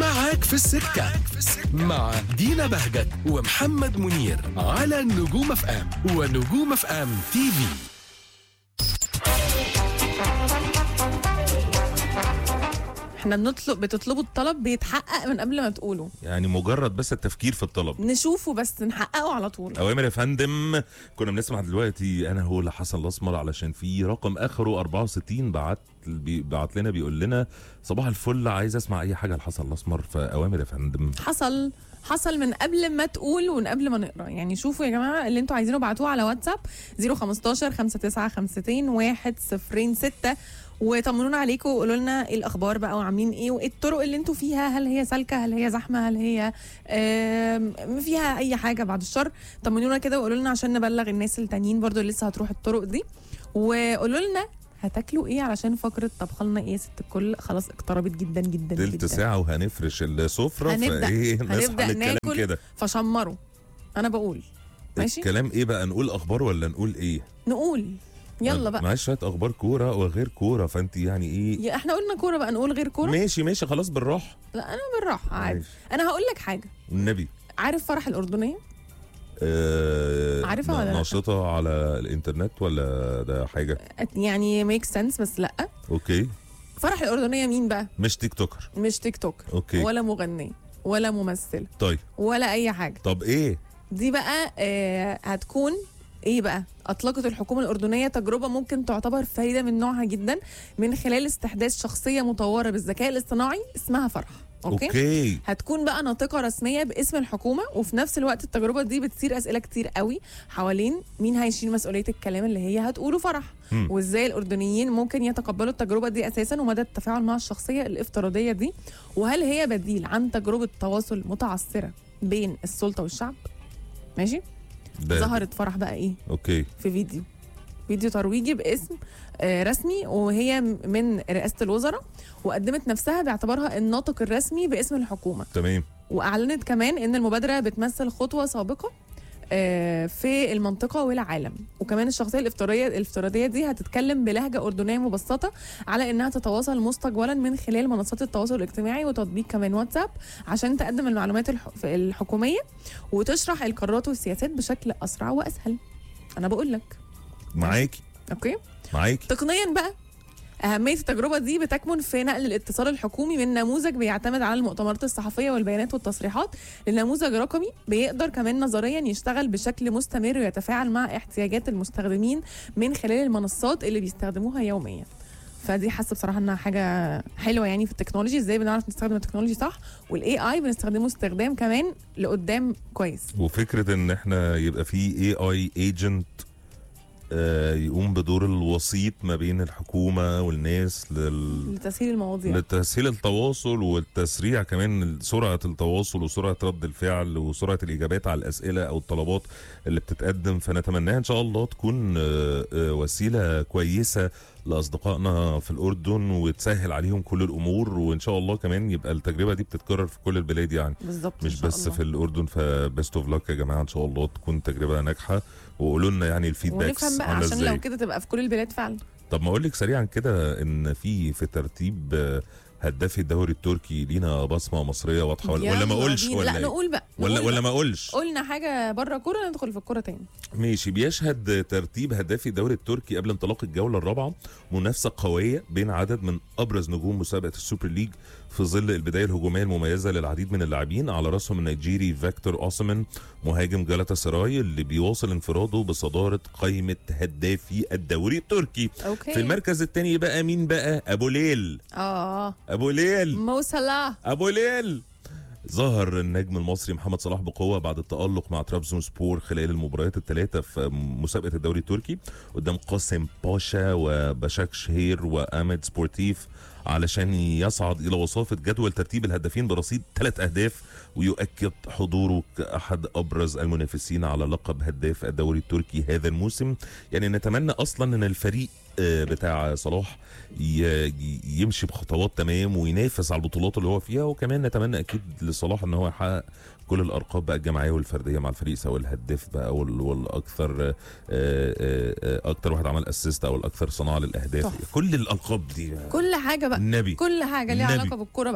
معاك في السكة مع دينا بهجت ومحمد منير على نجوم اف ام ونجوم اف ام تي في احنا بنطلب بتطلبوا الطلب بيتحقق من قبل ما تقوله يعني مجرد بس التفكير في الطلب نشوفه بس نحققه على طول اوامر يا فندم كنا بنسمع دلوقتي انا هو حسن الاسمر علشان في رقم اخره 64 بعت بي- بعت لنا بيقول لنا صباح الفل عايز اسمع اي حاجه لحسن الاسمر فاوامر يا فندم حصل حصل من قبل ما تقول ومن قبل ما نقرا يعني شوفوا يا جماعه اللي انتوا عايزينه ابعتوه على واتساب 015 5952 106 وطمنونا عليكم وقولوا لنا ايه الاخبار بقى وعاملين ايه وايه الطرق اللي انتوا فيها هل هي سالكه هل هي زحمه هل هي آم، فيها اي حاجه بعد الشر طمنونا كده وقولوا لنا عشان نبلغ الناس التانيين برضو اللي لسه هتروح الطرق دي وقولوا لنا هتاكلوا ايه علشان فقره طبخ لنا ايه يا ست الكل خلاص اقتربت جدا جدا تلت جدا ساعه وهنفرش السفره هنبدأ- فايه نصحى هنبدا للكلام ناكل كده فشمروا انا بقول ماشي الكلام ايه بقى نقول اخبار ولا نقول ايه نقول يلا بقى معاش شويه اخبار كوره وغير كوره فانت يعني ايه يا احنا قلنا كوره بقى نقول غير كوره ماشي ماشي خلاص بالراحه لا انا بالراحه عادي ماشي. انا هقول لك حاجه النبي عارف فرح الاردنيه آه عارفها ولا لأ؟ ناشطه على الانترنت ولا ده حاجه يعني ميك سنس بس لا اوكي فرح الاردنيه مين بقى مش تيك توكر مش تيك توك اوكي ولا مغنيه ولا ممثله طيب ولا اي حاجه طب ايه دي بقى آه هتكون ايه بقى اطلقت الحكومه الاردنيه تجربه ممكن تعتبر فريده من نوعها جدا من خلال استحداث شخصيه مطوره بالذكاء الاصطناعي اسمها فرح اوكي, اوكي هتكون بقى ناطقه رسميه باسم الحكومه وفي نفس الوقت التجربه دي بتثير اسئله كتير قوي حوالين مين هيشيل مسؤوليه الكلام اللي هي هتقوله فرح مم. وازاي الاردنيين ممكن يتقبلوا التجربه دي اساسا ومدى التفاعل مع الشخصيه الافتراضيه دي وهل هي بديل عن تجربه تواصل متعثره بين السلطه والشعب ماشي ده ظهرت فرح بقى ايه اوكي في فيديو فيديو ترويجي باسم آه، رسمي وهي من رئاسه الوزراء وقدمت نفسها باعتبارها الناطق الرسمي باسم الحكومه تمام واعلنت كمان ان المبادره بتمثل خطوه سابقه آه، في المنطقة والعالم وكمان الشخصية الافتراضية الافتراضية دي هتتكلم بلهجة أردنية مبسطة على إنها تتواصل مستقبلا من خلال منصات التواصل الاجتماعي وتطبيق كمان واتساب عشان تقدم المعلومات الح- الحكومية وتشرح القرارات والسياسات بشكل أسرع وأسهل أنا بقول لك معاكي أوكي معاكي تقنيا بقى أهمية التجربة دي بتكمن في نقل الاتصال الحكومي من نموذج بيعتمد على المؤتمرات الصحفية والبيانات والتصريحات لنموذج رقمي بيقدر كمان نظريا يشتغل بشكل مستمر ويتفاعل مع احتياجات المستخدمين من خلال المنصات اللي بيستخدموها يوميا فدي حاسه بصراحه انها حاجه حلوه يعني في التكنولوجي ازاي بنعرف نستخدم التكنولوجي صح والاي اي بنستخدمه استخدام كمان لقدام كويس وفكره ان احنا يبقى في اي اي ايجنت يقوم بدور الوسيط ما بين الحكومه والناس لل... لتسهيل المواضيع لتسهيل التواصل والتسريع كمان سرعه التواصل وسرعه رد الفعل وسرعه الاجابات على الاسئله او الطلبات اللي بتتقدم فنتمناها ان شاء الله تكون آه، آه، وسيله كويسه لاصدقائنا في الاردن وتسهل عليهم كل الامور وان شاء الله كمان يبقى التجربه دي بتتكرر في كل البلاد يعني بالظبط إن مش شاء بس الله. في الاردن فبيست اوف لك يا جماعه ان شاء الله تكون تجربه ناجحه وقولوا لنا يعني الفيدباكس ونفهم بقى عامله عشان لو ازاي كده تبقى في كل البلاد فعلا طب ما اقول لك سريعا كده ان في في ترتيب آه، هدافي الدوري التركي لينا بصمه مصريه واضحه ولا, ولا ما يلا اقولش بينا. ولا لا إيه؟ نقول بقى ولا نقول ولا بقى. ما اقولش قلنا حاجه بره كوره ندخل في الكوره تاني ماشي بيشهد ترتيب هدافي الدوري التركي قبل انطلاق الجوله الرابعه منافسه قويه بين عدد من ابرز نجوم مسابقه السوبر ليج في ظل البدايه الهجوميه المميزه للعديد من اللاعبين على راسهم النيجيري فيكتور اوسمان مهاجم جالاتا سراي اللي بيواصل انفراده بصداره قائمه هدافي الدوري التركي اوكي في المركز الثاني بقى مين بقى ابو ليل اه ابو ليل مو صلاح ابو ليل ظهر النجم المصري محمد صلاح بقوه بعد التالق مع ترابزون سبور خلال المباريات الثلاثه في مسابقه الدوري التركي قدام قاسم باشا وبشاك شهير وامد سبورتيف علشان يصعد الى وصافه جدول ترتيب الهدافين برصيد ثلاث اهداف ويؤكد حضوره كاحد ابرز المنافسين على لقب هداف الدوري التركي هذا الموسم يعني نتمنى اصلا ان الفريق آه، بتاع صلاح ي- ي- يمشي بخطوات تمام وينافس على البطولات اللي هو فيها وكمان نتمنى اكيد لصلاح ان هو يحقق كل الارقام بقى الجماعيه والفرديه مع الفريق سواء الهداف بقى وال- والاكثر آه، آه، آه، اكتر واحد عمل اسيست او الاكثر صناعه للاهداف تحفة. كل الالقاب دي كل حاجه بقى النبي كل حاجه ليها النبي. علاقه بالكوره بقى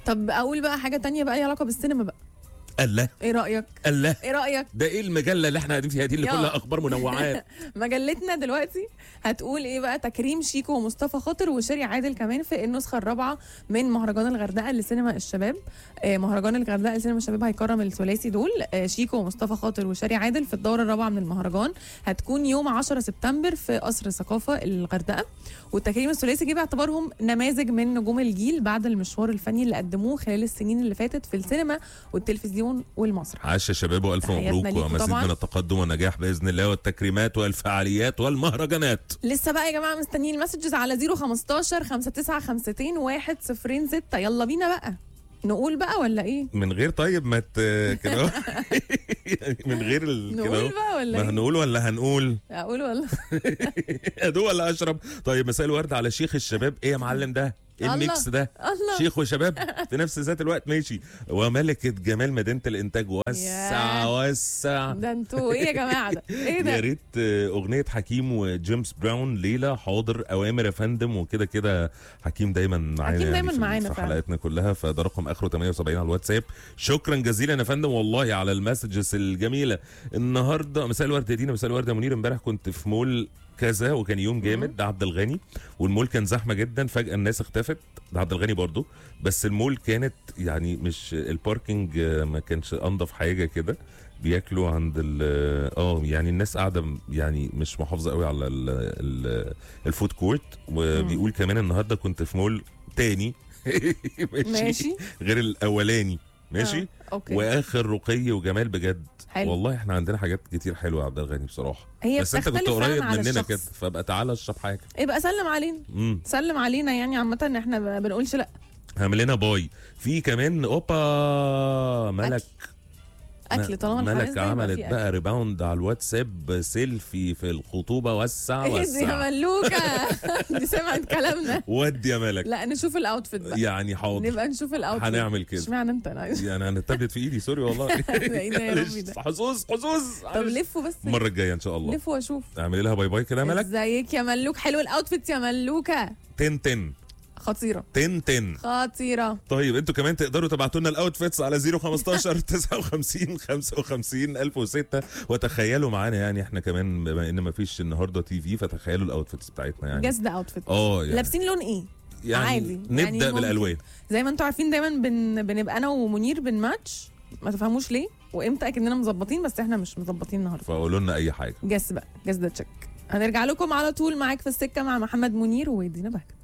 طب اقول بقى حاجه تانية بقى ليها علاقه بالسينما بقى الله ايه رايك الله ايه رايك ده ايه المجله اللي احنا قاعدين فيها دي اللي يا. كلها اخبار منوعات مجلتنا دلوقتي هتقول ايه بقى تكريم شيكو ومصطفى خاطر وشيري عادل كمان في النسخه الرابعه من مهرجان الغردقه لسينما الشباب آه، مهرجان الغردقه لسينما الشباب هيكرم الثلاثي دول آه، شيكو ومصطفى خاطر وشيري عادل في الدوره الرابعه من المهرجان هتكون يوم 10 سبتمبر في قصر الثقافه الغردقه والتكريم الثلاثي جه باعتبارهم نماذج من نجوم الجيل بعد المشوار الفني اللي قدموه خلال السنين اللي فاتت في السينما والتلفزيون والمسرح عاش يا شباب والف تحياتنا مبروك ليكم ومزيد طبعاً. من التقدم والنجاح باذن الله والتكريمات والفعاليات والمهرجانات لسه بقى يا جماعه مستنيين المسجز على 015 5952 106 يلا بينا بقى نقول بقى ولا ايه؟ من غير طيب ما ت... كده أهو. يعني من غير ال... كده نقول أهو. بقى ولا ما ايه؟ هنقول ولا هنقول اقول ولا ادوق ولا اشرب طيب مساء الورد على شيخ الشباب ايه يا معلم ده ايه الله. الميكس ده الله شيخ وشباب في نفس ذات الوقت ماشي وملكة جمال مدينة الإنتاج وسع ياه. وسع ده انتوا ايه يا جماعه ده؟ ايه يا ده؟ ريت آه، أغنية حكيم وجيمس براون ليلى حاضر أوامر يا فندم وكده كده حكيم دايما معانا حكيم يعني دايماً في- معانا في فعلا. حلقاتنا كلها فده رقم آخره 78 على الواتساب شكرا جزيلا يا فندم والله على المسجز الجميلة النهارده مساء الورد يا دينا مساء الورد يا منير امبارح كنت في مول كذا وكان يوم جامد ده عبد الغني والمول كان زحمه جدا فجاه الناس اختفت ده عبد الغني برضو بس المول كانت يعني مش الباركينج آه، ما كانش انضف حاجه كده بياكلوا عند ال اه يعني الناس قاعده م- يعني مش محافظه قوي على ال ال الفود كورت وبيقول كمان النهارده كنت في مول تاني ماشي غير الاولاني ماشي آه، اوكي واخر رقي وجمال بجد حلو. والله احنا عندنا حاجات كتير حلوه يا عبد الغني بصراحه هي بس انت كنت بتختلف فعلاً قريب على مننا الشخص. كده فابقى تعالى اشرب حاجه يبقى سلم علينا امم سلم علينا يعني عامه احنا ما بنقولش لا هعمل لنا باي في كمان اوبا ملك اكل طالما الحماس ملك ده يبقى عملت في أكل. بقى ريباوند على الواتساب سيلفي في الخطوبه وسع ايه دي يا وسع ملوكه دي سمعت كلامنا ودي يا ملك لا نشوف الاوتفيت بقى يعني حاضر نبقى نشوف الاوتفيت هنعمل كده. اشمعنى انت انا عايز يعني انا التابلت في ايدي سوري والله ايه ده يا معلش، ربي ده؟ حظوظ حظوظ طب لفوا بس المره الجايه ان شاء الله لفوا واشوف اعملي لها باي باي كده يا ملك ازيك يا ملوك حلو الاوتفيت يا ملوكه تن تن خطيره تن تن خطيره طيب انتوا كمان تقدروا تبعتوا لنا الاوتفيتس على 015 59 55 1006 وتخيلوا معانا يعني احنا كمان بما ان ما فيش النهارده تي في فتخيلوا الاوتفيتس بتاعتنا يعني جاز ده اوتفيت اه يعني, لابسين لون ايه يعني عادي. نبدا يعني ممكن. بالالوان زي ما انتوا عارفين دايما بن... بنبقى انا ومنير بنماتش ما تفهموش ليه وامتى اكننا مظبطين بس احنا مش مظبطين النهارده فقولوا لنا اي حاجه جس بقى جس ده تشيك هنرجع لكم على طول معاك في السكه مع محمد منير ودينا بهجت